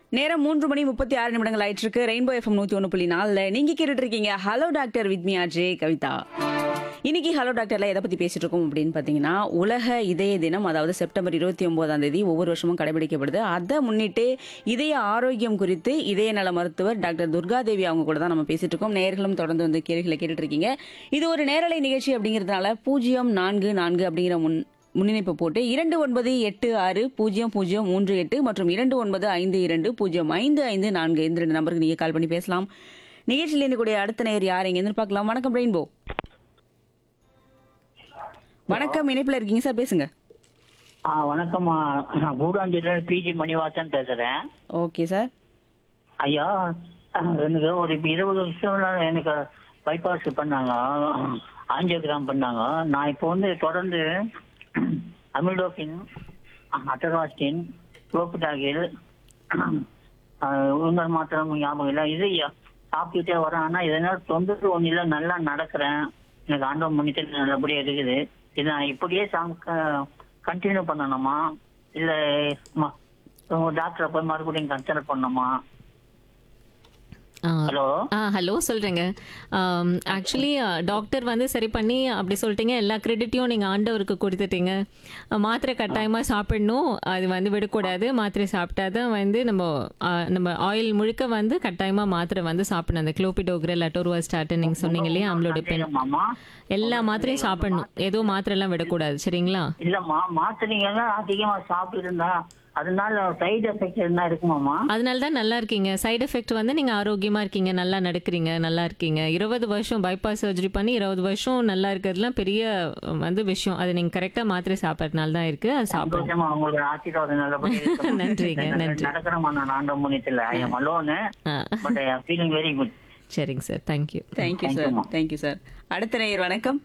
நேரம் மூன்று மணி முப்பத்தி ஆறு நிமிடங்கள் ஆயிட்டு இருக்கு ரெயின்போ எஃப்எம் நூத்தி ஒன்று புள்ளி நாலுல நீங்க கேட்டுட்டு இருக்கீங்க hello doctor Vidmiya J Kavitha இன்னைக்கு ஹலோ டாக்டர்ல எதை பத்தி பேசிட்டு இருக்கோம் அப்படின்னு பாத்தீங்கன்னா உலக இதய தினம் அதாவது செப்டம்பர் இருபத்தி ஒன்பதாம் தேதி ஒவ்வொரு வருஷமும் கடைபிடிக்கப்படுது அதை முன்னிட்டு இதய ஆரோக்கியம் குறித்து இதய நல மருத்துவர் டாக்டர் துர்காதேவி அவங்க கூட தான் நம்ம பேசிட்டு இருக்கோம் நேர்களும் தொடர்ந்து வந்து கேள்விகளை கேட்டுட்டு இருக்கீங்க இது ஒரு நேரலை நிகழ்ச்சி அப்படிங்கிறதுனால பூஜ்ஜியம் நான்கு நான்கு அப்படிங்கிற முன் முன்னிணைப்பு போட்டு இரண்டு ஒன்பது எட்டு ஆறு பூஜ்ஜியம் பூஜ்ஜியம் மூன்று எட்டு மற்றும் இரண்டு ஒன்பது ஐந்து இரண்டு பூஜ்ஜியம் ஐந்து ஐந்து நான்கு இந்த ரெண்டு நம்பருக்கு நீங்க கால் பண்ணி பேசலாம் நிகழ்ச்சியில் இருக்கக்கூடிய அடுத்த நேர் யார் எங்க இருந்து பார்க்கலாம் வணக்கம் ரெயின்போ வணக்கம் இணைப்புல இருக்கீங்க சார் பேசுங்க ஆ வணக்கம்மா நான் கூடாஞ்சில பிஜி மணிவாசன் பேசுறேன் ஓகே சார் ஐயா எனக்கு ஒரு இப்ப இருபது வருஷம் எனக்கு பைபாஸ் பண்ணாங்க ஆஞ்சியோகிராம் பண்ணாங்க நான் இப்போ வந்து தொடர்ந்து அமில்டோஃபின் அட்டராஸ்டின் குளோபிடாகில் உங்கள் மாத்திரம் ஞாபகம் இல்லை இது சாப்பிட்டுட்டே வரேன் ஆனால் இதனால தொந்தரவு ஒன்றும் இல்லை நல்லா நடக்கிறேன் எனக்கு ஆண்டவன் மன்னித்து நல்லபடியாக இருக்குது இது நான் இப்படியே கண்டினியூ பண்ணணுமா இல்லை டாக்டரை போய் மறுபடியும் கன்சல்ட் பண்ணணுமா ஆ, ஹலோ ஆ ஹலோ சொல்கிறேங்க ஆக்சுவலி டாக்டர் வந்து சரி பண்ணி அப்படி சொல்லிட்டீங்க எல்லா கிரெடிட்டையும் நீங்கள் ஆண்டவருக்கு கொடுத்துட்டீங்க அஹ், மாத்திரை கட்டாயமாக சாப்பிடணும் அது வந்து விடக்கூடாது மாத்திரை சாப்பிட்டா தான் வந்து நம்ம ஆ, நம்ம ஆயில் முழுக்க வந்து கட்டாயமாக மாத்திரை வந்து சாப்பிடணும் அந்த குளோபிடோக்ரல் அட்டோருவா ஸ்டார்ட் நீங்கள் சொன்னீங்க இல்லையா அம்லோட பென் மாமா எல்லா மாத்திரையும் சாப்பிடணும் ஏதோ மாத்திரைலாம் விடக்கூடாது சரிங்களா இல்லம்மா மாத்திரைங்க எல்லாம் அதிகமா சாப்பிட்டு இருந்தா அதனால சைடு எஃபெக்ட் என்ன இருக்குமாமா அதனால தான் நல்லா இருக்கீங்க சைடு எஃபெக்ட் வந்து நீங்கள் ஆரோக்கியமாக இருக்கீங்க நல்லா நடக்கிறீங்க நல்லா இருக்கீங்க இருபது வருஷம் பைபாஸ் சர்ஜரி பண்ணி இருபது வருஷம் நல்லா இருக்கிறதுலாம் பெரிய அஹ், வந்து விஷயம் அது நீங்கள் கரெக்டாக மாத்திரை சாப்பிட்றதுனால தான் இருக்குது அது சாப்பிடணும் சந்தோஷமா உங்களோட ஆசீர்வாதம் நல்லபடியா நன்றிங்க, நன்றி. நடக்கிறமா நான் ஆண்ட முனியத்தில் I am alone ah but I feeling very good சரிங்க sir thank you thank you sir thank you sir அடுத்த நேயர் வணக்கம்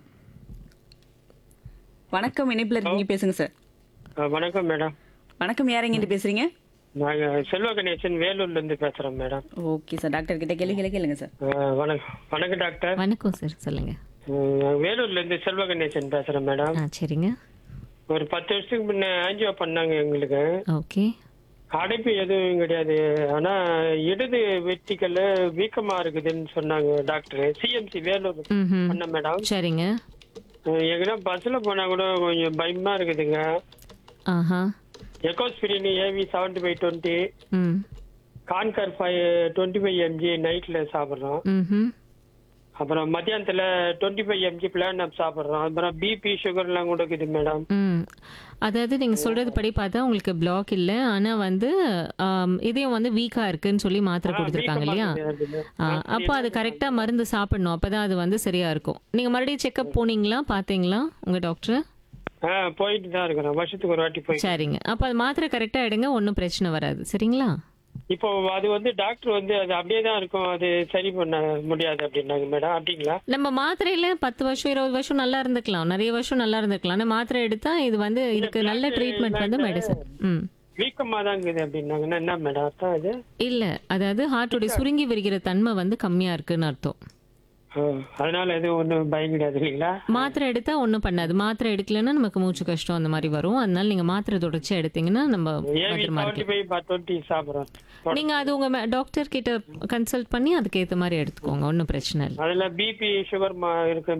வணக்கம் இணைப்புல இருக்கீங்க பேசுங்க சார் ஆ, வணக்கம் மேடம் வணக்கம் யார் எங்கிட்ட பேசுறீங்க நாங்க செல்வ கணேசன் வேலூர்ல இருந்து பேசுறோம் மேடம் ஓகே சார் டாக்டர் கிட்ட கேள்விகளை கேளுங்க சார் ஆ, வணக்கம் வணக்கம் டாக்டர் வணக்கம் சார் சொல்லுங்கள் ம், வேலூர்ல இருந்து செல்வ கணேசன் பேசுறேன் மேடம் ஆ சரிங்க ஒரு பத்து வருஷத்துக்கு முன்ன ஆஞ்சியோ பண்ணாங்க எங்களுக்கு ஓகே அடைப்பு எதுவும் கிடையாது ஆனா இடது வெட்டிக்கல்ல வீக்கமா இருக்குதுன்னு சொன்னாங்க டாக்டர் சிஎம்சி வேலூர் ம் பண்ண மேடம் சரிங்க எங்கன்னா பஸ்ல போனா கூட கொஞ்சம் பயமா இருக்குதுங்க ஆஹா Ecosprin AV seventy five twenty ம் Concor five twenty five mg நைட்ல சாப்பிட்றோம் ம் அப்புறம் மத்தியானத்துல twenty five mg plan up சாப்பிட்றோம் அப்புறம் பிபி சுகர்லாம் கூட இருக்குது மேடம் ம் அதாவது நீங்கள் சொல்கிறது படி பார்த்தா உங்களுக்கு பிளாக் இல்லை ஆனால் வந்து ஆம், இதயம் வந்து வீக்காக இருக்குன்னு சொல்லி மாத்திரை கொடுத்துருக்காங்க இல்லையா ஆ, அப்போ அது கரெக்டாக மருந்து சாப்பிடணும் அப்போ தான் அது வந்து சரியாக இருக்கும் நீங்கள் மறுபடியும் செக்கப் போனீங்களா பார்த்தீங்களா உங்கள் டாக்டர் ஆ போயிட்டு தான் இருக்கிறேன் வருஷத்துக்கு ஒரு வாட்டி போய் சரிங்க அப்போ அது மாத்திரை கரெக்டாக எடுங்க ஒன்றும் பிரச்சனை வராது சரிங்களா இப்போ அது வந்து டாக்டர் வந்து அது அப்படியே தான் இருக்கும் அது சரி பண்ண முடியாது அப்படின்னாங்க மேடம் அப்படிங்களா நம்ம மாத்திரையில பத்து வருஷம் இருபது வருஷம் நல்லா இருந்துக்கலாம் நிறைய வருஷம் நல்லா இருந்துக்கலாம் ஆனால் மாத்திரை எடுத்தா இது வந்து இதுக்கு நல்ல ட்ரீட்மெண்ட் வந்து மெடிசன் ம் வீக்கமா தான் இருக்குது அப்படின்னாங்கன்னா என்ன மேடம் அர்த்தம் அது இல்லை அதாவது ஹார்ட்டோடைய சுருங்கி விரிகிற தன்மை வந்து கம்மியாக இருக்குன்னு அர்த்தம் ஆ, அதனால எதுவும் ஒன்றும் பயம் கிடையாது இல்லைங்களா மாத்திரை எடுத்தா ஒன்றும் பண்ணாது மாத்திரை எடுக்கலைன்னா நமக்கு மூச்சு கஷ்டம் அந்த மாதிரி வரும் அதனால நீங்க மாத்திரை தொடர்ச்சியா எடுத்தீங்கன்னா நம்ம ஏவி பத்திரமா செவன்டி இருக்கலாம் ஃபைவ் டுவெண்ட்டி சாப்பிட்றோம் நீங்க அது உங்க டாக்டர் கிட்ட கன்சல்ட் பண்ணி அதுக்கு ஏத்த மாதிரி எடுத்துக்கோங்க ஒன்றும் பிரச்சனை இல்லை அதுல பிபி சுகர் இருக்கு